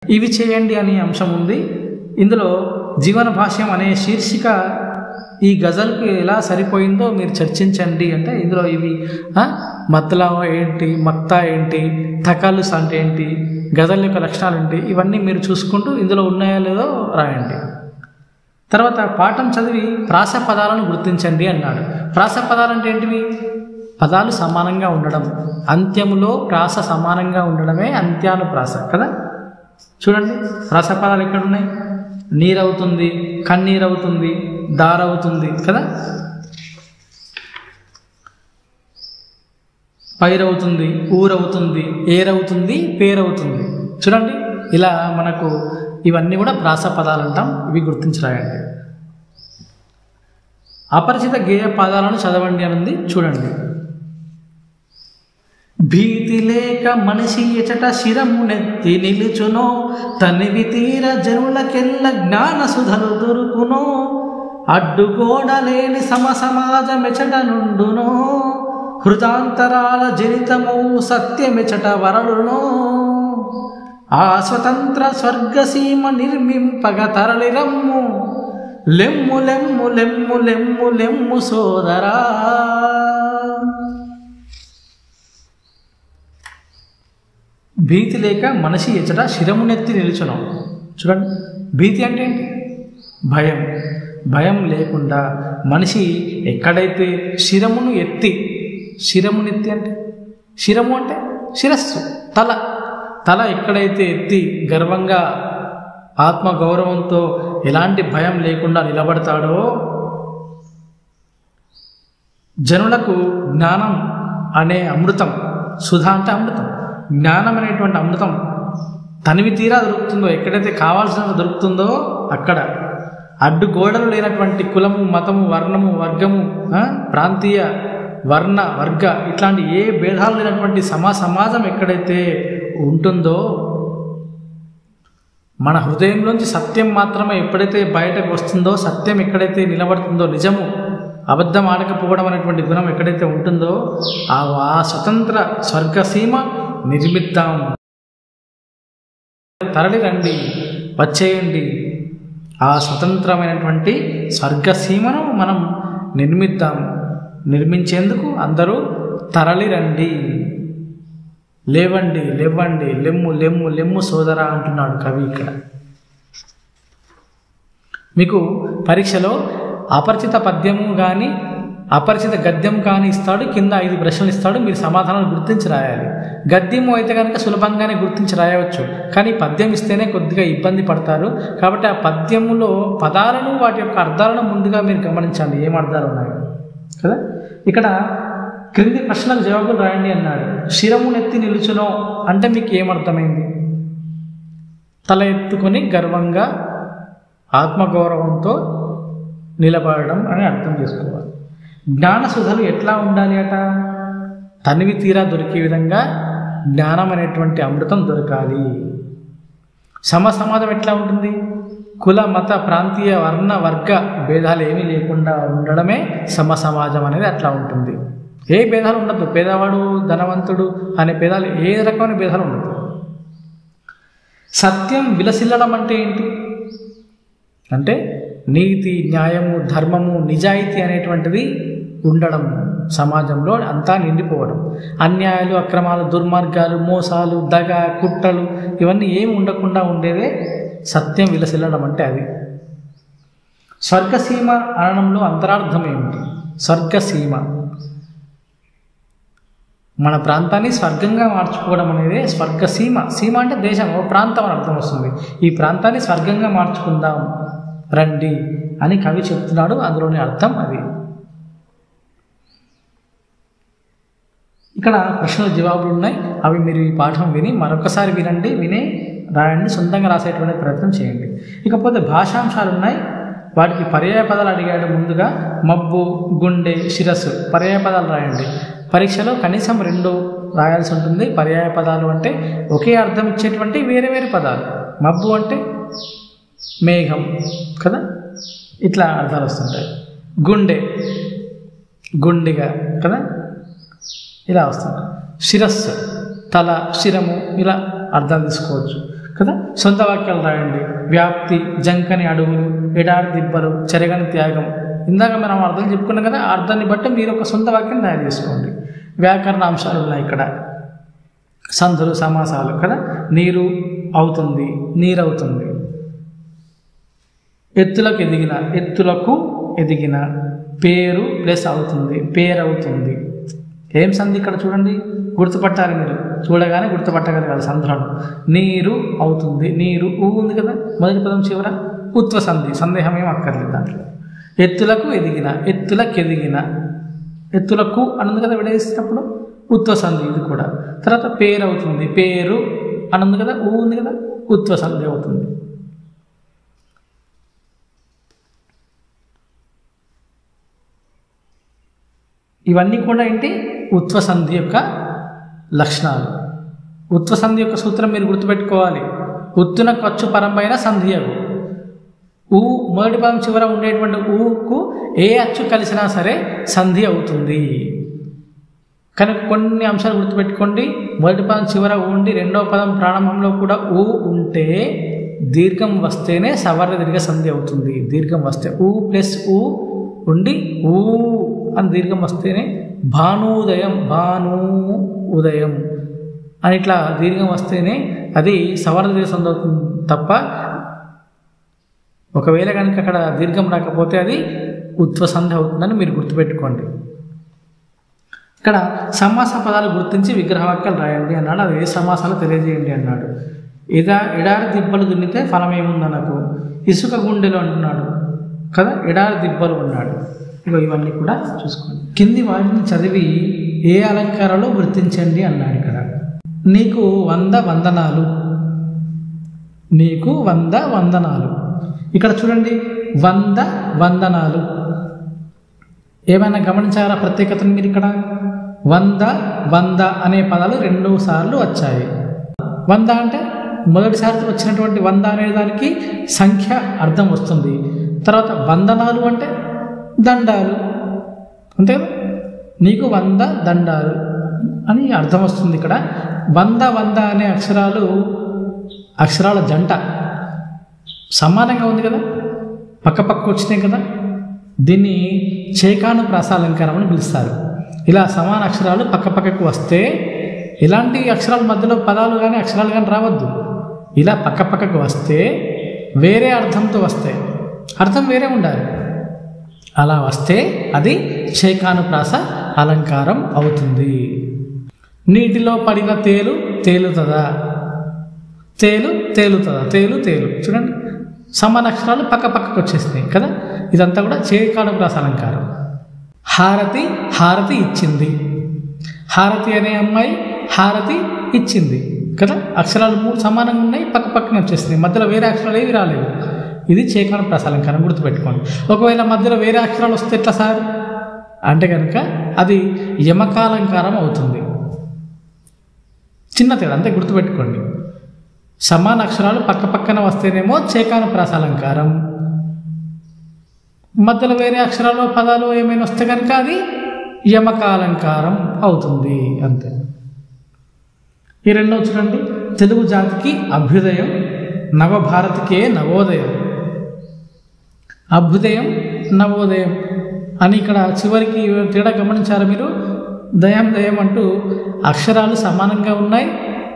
ఇవి చేయండి అనే అంశం ఉంది ఇందులో జీవన భాష్యం అనే శీర్షిక ఈ గజల్కి ఎలా సరిపోయిందో మీరు చర్చించండి అంటే ఇందులో ఇవి ఆ, మత్లా ఏంటి మక్తా ఏంటి తకలుస్ అంటే ఏంటి గజల్ యొక్క లక్షణాలు ఏంటి ఇవన్నీ మీరు చూసుకుంటూ ఇందులో ఉన్నాయో లేదో రాయండి తర్వాత పాఠం చదివి ప్రాస పదాలను గుర్తించండి అన్నాడు ప్రాస పదాలు అంటే ఏంటివి పదాలు సమానంగా ఉండడం అంత్యములో ప్రాస సమానంగా ఉండడమే అంత్యాలు ప్రాస కదా చూడండి ప్రాస పదాలు ఎక్కడ ఉన్నాయి నీరవుతుంది కన్నీరవుతుంది దారవుతుంది కదా పైరవుతుంది ఊరవుతుంది ఏరవుతుంది పేరవుతుంది చూడండి ఇలా మనకు ఇవన్నీ కూడా ప్రాస పదాలు అంటాం ఇవి గుర్తించి రాయండి అపరిచిత గేయ పదాలను చదవండి అనుంది చూడండి భీతి లేక మనిషి ఎచట శిరమునెత్తి నిలుచునో తనివి తీర జనులకెల్ల జ్ఞాన సుధలు దొరుకునో అడ్డుగోడ లేని సమ సమాజమెచట నుండునో హృదాంతరాల జనితము సత్యమెచట వరలునో ఆ స్వతంత్ర స్వర్గసీమ నిర్మింపగ తరలిరమ్ము లెమ్ము లెమ్ము లెమ్ము లెమ్ము లెమ్ము సోదరా భీతి లేక మనిషి ఎచ్చట శిరమునెత్తి నిలుచును చూడండి భీతి అంటే ఏంటి భయం భయం లేకుండా మనిషి ఎక్కడైతే శిరమును ఎత్తి శిరమునెత్తి అంటే శిరము అంటే శిరస్సు తల తల ఎక్కడైతే ఎత్తి గర్వంగా ఆత్మ గౌరవంతో ఎలాంటి భయం లేకుండా నిలబడతాడో జనులకు జ్ఞానం అనే అమృతం సుధా అంటే అమృతం జ్ఞానం అనేటువంటి అమృతం తనివి తీరా దొరుకుతుందో ఎక్కడైతే కావాల్సినంత దొరుకుతుందో అక్కడ అడ్డుగోడలు లేనటువంటి కులము మతము వర్ణము వర్గము ఆ, ప్రాంతీయ వర్ణ వర్గ ఇట్లాంటి ఏ భేదాలు లేనటువంటి సమా సమాజం ఎక్కడైతే ఉంటుందో మన హృదయంలోంచి సత్యం మాత్రమే ఎప్పుడైతే బయటకు వస్తుందో సత్యం ఎక్కడైతే నిలబడుతుందో నిజము అబద్ధం ఆడకపోవడం అనేటువంటి గుణం ఎక్కడైతే ఉంటుందో ఆ ఆ స్వతంత్ర స్వర్గసీమ నిర్మిద్దాం తరలి రండి వచ్చేయండి ఆ స్వతంత్రమైనటువంటి స్వర్గసీమను మనం నిర్మిద్దాం నిర్మించేందుకు అందరూ తరలి రండి లేవండి లేవండి లెమ్ము లెమ్ము లెమ్ము సోదరా అంటున్నాడు కవి ఇక్కడ మీకు పరీక్షలో అపరిచిత పద్యము కానీ అపరిచిత గద్యం కానీ ఇస్తాడు కింద ఐదు ప్రశ్నలు ఇస్తాడు మీరు సమాధానాలు గుర్తించి రాయాలి గద్యము అయితే కనుక సులభంగానే గుర్తించి రాయవచ్చు కానీ పద్యం ఇస్తేనే కొద్దిగా ఇబ్బంది పడతారు కాబట్టి ఆ పద్యములో పదాలను వాటి యొక్క అర్థాలను ముందుగా మీరు గమనించండి ఏం అర్థాలు ఉన్నాయో కదా ఇక్కడ క్రింది ప్రశ్నలకు జవాబులు రాయండి అన్నాడు శిరమునెత్తి నిలుచునో అంటే మీకు ఏమర్థమైంది తల ఎత్తుకొని గర్వంగా ఆత్మగౌరవంతో నిలబడడం అని అర్థం చేసుకోవాలి జ్ఞాన సుధలు ఎట్లా ఉండాలి అట తనివి తీరా దొరికే విధంగా జ్ఞానం అనేటువంటి అమృతం దొరకాలి సమ సమాజం ఎట్లా ఉంటుంది కుల మత ప్రాంతీయ వర్ణ వర్గ భేదాలు ఏమీ లేకుండా ఉండడమే సమ సమాజం అనేది అట్లా ఉంటుంది ఏ భేదాలు ఉండదు పేదవాడు ధనవంతుడు అనే భేదాలు ఏ రకమైన భేదాలు ఉండదు సత్యం విలసిల్లడం అంటే ఏంటి అంటే నీతి న్యాయము ధర్మము నిజాయితీ అనేటువంటిది ఉండడం సమాజంలో అంతా నిండిపోవడం అన్యాయాలు అక్రమాలు దుర్మార్గాలు మోసాలు దగ కుట్రలు ఇవన్నీ ఏమి ఉండకుండా ఉండేదే సత్యం విలసిల్లడం అంటే అది స్వర్గసీమ అనడంలో అంతరార్థం ఏమిటి స్వర్గసీమ మన ప్రాంతాన్ని స్వర్గంగా మార్చుకోవడం అనేది స్వర్గసీమ సీమ అంటే దేశం ఓ ప్రాంతం అని అర్థం వస్తుంది ఈ ప్రాంతాన్ని స్వర్గంగా మార్చుకుందాం రండి అని కవి చెప్తున్నాడు అందులోని అర్థం అది ఇక్కడ ప్రశ్నల జవాబులు ఉన్నాయి అవి మీరు ఈ పాఠం విని మరొకసారి వినండి విని రాయండి సొంతంగా రాసేటువంటి ప్రయత్నం చేయండి ఇకపోతే భాషాంశాలు ఉన్నాయి వాటికి పర్యాయ పదాలు అడిగాడు ముందుగా మబ్బు గుండె శిరస్సు పర్యాయ పదాలు రాయండి పరీక్షలో కనీసం రెండు రాయాల్సి ఉంటుంది పర్యాయ పదాలు అంటే ఒకే అర్థం ఇచ్చేటువంటి వేరే వేరే పదాలు మబ్బు అంటే మేఘం కదా ఇట్లా అర్థాలు వస్తుంటాయి గుండె గుండెగా కదా ఇలా వస్తుంది శిరస్సు తల శిరము ఇలా అర్థాలు తీసుకోవచ్చు కదా సొంత వాక్యాలు రాయండి వ్యాప్తి జంకని అడుగులు ఎడారి దిబ్బలు చెరగని త్యాగం ఇందాక మనం అర్థం చెప్పుకున్నాం కదా ఆ అర్థాన్ని బట్టి మీరు ఒక సొంత వాక్యం తయారు చేసుకోండి వ్యాకరణ అంశాలు ఉన్నాయి ఇక్కడ సంధులు సమాసాలు కదా నీరు అవుతుంది నీరు అవుతుంది ఎత్తులకు ఎదిగిన ఎత్తులకు ఎదిగిన పేరు ప్లస్ అవుతుంది పేరు అవుతుంది ఏం సంధి ఇక్కడ చూడండి గుర్తుపట్టాలి మీరు చూడగానే గుర్తుపట్టగలగాలి సంధులను నీరు అవుతుంది నీరు ఊ ఉంది కదా మొదటి పదం చివర ఉత్వ సంధి సందేహం ఏం అక్కర్లేదు దాంట్లో ఎత్తులకు ఎదిగిన ఎత్తులకు ఎదిగిన ఎత్తులకు అన్నది కదా విడదీసినప్పుడు ఉత్వ సంధి ఇది కూడా తర్వాత పేరు అవుతుంది పేరు అన్నది కదా ఊ ఉంది కదా ఉత్వ సంధి అవుతుంది ఇవన్నీ కూడా ఏంటి ఉత్వ సంధి యొక్క లక్షణాలు ఉత్వ సంధి యొక్క సూత్రం మీరు గుర్తుపెట్టుకోవాలి ఉత్తున ఖర్చు పరంపైన సంధి అవు ఊ మొదటి పదం చివర ఉండేటువంటి ఊకు ఏ అచ్చు కలిసినా సరే సంధి అవుతుంది కనుక కొన్ని అంశాలు గుర్తుపెట్టుకోండి మొదటి పదం చివర ఉండి రెండవ పదం ప్రారంభంలో కూడా ఊ ఉంటే దీర్ఘం వస్తేనే సవర్ణ దీర్ఘ సంధి అవుతుంది దీర్ఘం వస్తే ఊ ప్లస్ ఊ ఉండి ఊ అని దీర్ఘం వస్తేనే భానుదయం భాను ఉదయం అని ఇట్లా దీర్ఘం వస్తేనే అది సవర్ణ దీర్ఘ సంధి అవుతుంది తప్ప ఒకవేళ కనుక అక్కడ దీర్ఘం రాకపోతే అది ఉత్వ సంధి అవుతుందని మీరు గుర్తుపెట్టుకోండి ఇక్కడ సమాస పదాలు గుర్తించి విగ్రహవాక్యాలు రాయండి అన్నాడు అది ఏ సమాసాలు తెలియజేయండి అన్నాడు ఇదా ఎడారి దిబ్బలు దున్నితే ఫలం ఏముందనకు ఇసుక గుండెలు అంటున్నాడు కదా ఎడారి దిబ్బలు ఉన్నాడు ఇగో ఇవన్నీ కూడా చూసుకోండి కింది వాటిని చదివి ఏ అలంకారాలు గుర్తించండి అన్నాడు ఇక్కడ నీకు వంద వందనాలు నీకు వంద వందనాలు ఇక్కడ చూడండి వంద వందనాలు ఏమైనా గమనించారా ప్రత్యేకతను మీరు ఇక్కడ వంద వంద అనే పదాలు రెండు సార్లు వచ్చాయి వంద అంటే మొదటిసారి వచ్చినటువంటి వంద అనే దానికి సంఖ్య అర్థం వస్తుంది తర్వాత వందనాలు అంటే దండాలు అంతే కదా నీకు వంద దండాలు అని అర్థం వస్తుంది ఇక్కడ వంద వంద అనే అక్షరాలు అక్షరాల జంట సమానంగా ఉంది కదా పక్క పక్క వచ్చినాయి కదా దీన్ని చేకాను ప్రాసాలంకారం అని పిలుస్తారు ఇలా సమాన అక్షరాలు పక్క పక్కకు వస్తే ఇలాంటి అక్షరాల మధ్యలో పదాలు కానీ అక్షరాలు కానీ రావద్దు ఇలా పక్క పక్కకు వస్తే వేరే అర్థంతో వస్తాయి అర్థం వేరే ఉండాలి అలా వస్తే అది చేకానుప్రాస అలంకారం అవుతుంది నీటిలో పడిన తేలు తేలుతుందా తేలు తేలుతుందా తేలు తేలు చూడండి సమాన అక్షరాలు పక్క పక్కకు వచ్చేసినాయి కదా ఇదంతా కూడా చేకానుప్రాస అలంకారం హారతి హారతి ఇచ్చింది హారతి అనే అమ్మాయి హారతి ఇచ్చింది కదా అక్షరాలు మూడు సమానంగా ఉన్నాయి పక్క పక్కన వచ్చేసినాయి మధ్యలో వేరే అక్షరాలు ఏవి రాలేవు ఇది చేకాను ప్రసాలంకారం గుర్తుపెట్టుకోండి ఒకవేళ మధ్యలో వేరే అక్షరాలు వస్తే ఎట్లా సార్ అంటే కనుక అది యమకాలంకారం అవుతుంది చిన్న తేడా అంతే గుర్తుపెట్టుకోండి సమాన అక్షరాలు పక్క పక్కన వస్తేనేమో చేకాను ప్రాసాలంకారం మధ్యలో వేరే అక్షరాలు పదాలు ఏమైనా వస్తే కనుక అది యమకాలంకారం అవుతుంది అంతే ఈ రెండో చూడండి తెలుగు జాతికి అభ్యుదయం నవభారతికే నవోదయం అభ్యుదయం నవోదయం అని ఇక్కడ చివరికి తేడా గమనించారు మీరు దయం దయం అంటూ అక్షరాలు సమానంగా ఉన్నాయి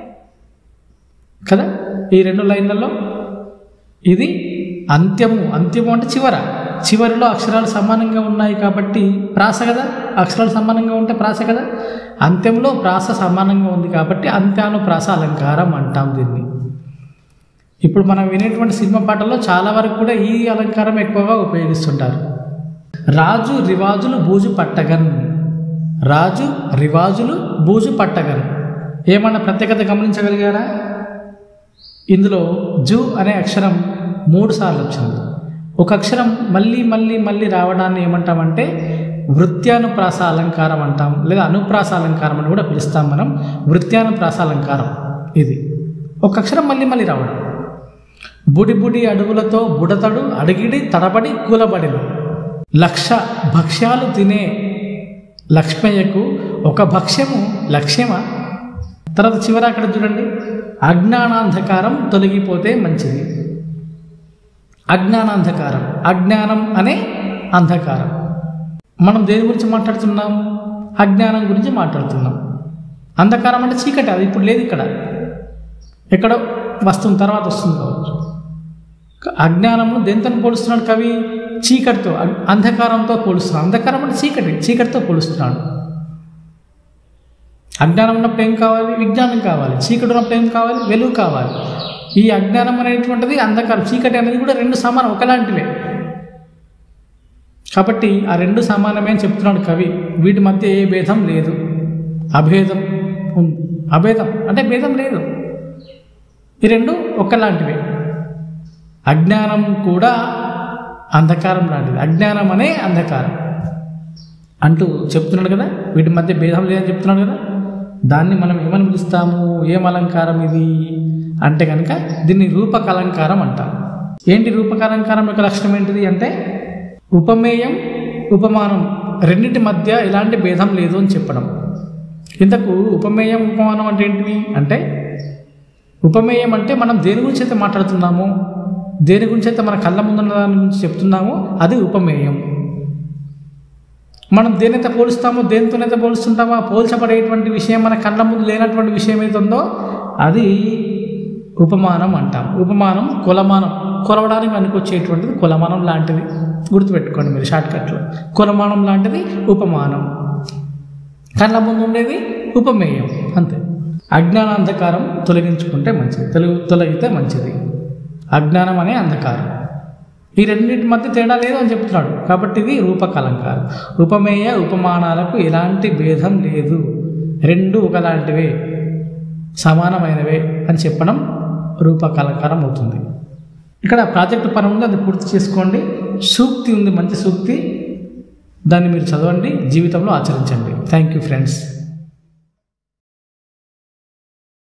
కదా ఈ రెండు లైన్లలో ఇది అంత్యము అంత్యము అంటే చివర చివరిలో అక్షరాలు సమానంగా ఉన్నాయి కాబట్టి ప్రాస కదా అక్షరాలు సమానంగా ఉంటే ప్రాస కదా అంత్యంలో ప్రాస సమానంగా ఉంది కాబట్టి అంత్యాను ప్రాస అలంకారం అంటాం దీన్ని ఇప్పుడు మనం వినేటువంటి సినిమా పాటల్లో చాలా వరకు కూడా ఈ అలంకారం ఎక్కువగా ఉపయోగిస్తుంటారు రాజు రివాజులు బూజు పట్టగన్ రాజు రివాజులు బూజు పట్టగన్ ఏమన్నా ప్రత్యేకత గమనించగలిగారా ఇందులో జు అనే అక్షరం మూడు సార్లు వచ్చింది ఒక అక్షరం మళ్ళీ మళ్ళీ మళ్ళీ రావడాన్ని ఏమంటామంటే వృత్యానుప్రాస అలంకారం అంటాం లేదా అనుప్రాస అలంకారం అని కూడా పిలుస్తాం మనం వృత్యానుప్రాస అలంకారం ఇది ఒక అక్షరం మళ్ళీ మళ్ళీ రావడం బుడి బుడి అడుగులతో బుడతడు అడిగిడి తడబడి కూలబడిన లక్ష భక్ష్యాలు తినే లక్ష్మయ్యకు ఒక భక్ష్యము లక్ష్యమా తర్వాత చివర అక్కడ చూడండి అజ్ఞానాంధకారం తొలగిపోతే మంచిది అజ్ఞానాంధకారం అజ్ఞానం అనే అంధకారం మనం దేని గురించి మాట్లాడుతున్నాం అజ్ఞానం గురించి మాట్లాడుతున్నాం అంధకారం అంటే చీకటి అది ఇప్పుడు లేదు ఇక్కడ ఎక్కడో వస్తుంది తర్వాత వస్తుంది కావచ్చు అజ్ఞానంను దేంతో పోలుస్తున్నాడు కవి చీకటితో అ- అంధకారంతో పోలుస్తున్నాడు అంధకారం అంటే చీకటి చీకటితో పోలుస్తున్నాడు అజ్ఞానం ఉన్నప్పుడు ఏం కావాలి విజ్ఞానం కావాలి చీకటి ఉన్నప్పుడు ఏం కావాలి వెలుగు కావాలి ఈ అజ్ఞానం అనేటువంటిది అంధకారం చీకటి అనేది కూడా రెండు సమానం ఒకలాంటివే కాబట్టి ఆ రెండు సమానమే అని చెప్తున్నాడు కవి వీటి మధ్య ఏ భేదం లేదు అభేదం ఉంది అభేదం అంటే భేదం లేదు ఈ రెండు ఒకలాంటివే అజ్ఞానం కూడా అంధకారం లాంటిది అజ్ఞానం అనే అంధకారం అంటూ చెప్తున్నాడు కదా వీటి మధ్య భేదం లేదని చెప్తున్నాడు కదా దాన్ని మనం ఏమని పిలుస్తాము ఏం అలంకారం ఇది అంటే కనుక దీన్ని రూపకలంకారం అంటాం ఏంటి రూపకలంకారం యొక్క లక్షణం ఏంటిది అంటే ఉపమేయం ఉపమానం రెండింటి మధ్య ఎలాంటి భేదం లేదు అని చెప్పడం ఇంతకు ఉపమేయం ఉపమానం అంటే ఏంటివి అంటే ఉపమేయం అంటే మనం దేని గురించి అయితే మాట్లాడుతున్నామో దేని గురించి అయితే మన కళ్ళ ముందున్న దాని గురించి చెప్తున్నామో అది ఉపమేయం మనం దేనైతే పోలుస్తామో దేనితోనైతే పోలుస్తుంటామో ఆ పోల్చబడేటువంటి విషయం మన కళ్ళ ముందు లేనటువంటి విషయం ఏది ఉందో అది ఉపమానం అంటాం ఉపమానం కులమానం కొలవడానికి పనికొచ్చేటువంటిది కులమానం లాంటిది గుర్తుపెట్టుకోండి మీరు షార్ట్కట్లో కులమానం లాంటిది ఉపమానం కళ్ళ ముందు ఉండేది ఉపమేయం అంతే అజ్ఞాన అంధకారం తొలగించుకుంటే మంచిది తొలగి తొలగితే మంచిది అజ్ఞానం అనే అంధకారం ఈ రెండింటి మధ్య తేడా లేదు అని చెప్తున్నాడు కాబట్టి ఇది రూపకలంకారం ఉపమేయ ఉపమానాలకు ఎలాంటి భేదం లేదు రెండు ఒకలాంటివే సమానమైనవే అని చెప్పడం రూపకలంకారం అవుతుంది ఇక్కడ ప్రాజెక్టు పని ఉంది అది పూర్తి చేసుకోండి సూక్తి ఉంది మంచి సూక్తి దాన్ని మీరు చదవండి జీవితంలో ఆచరించండి థ్యాంక్ యూ ఫ్రెండ్స్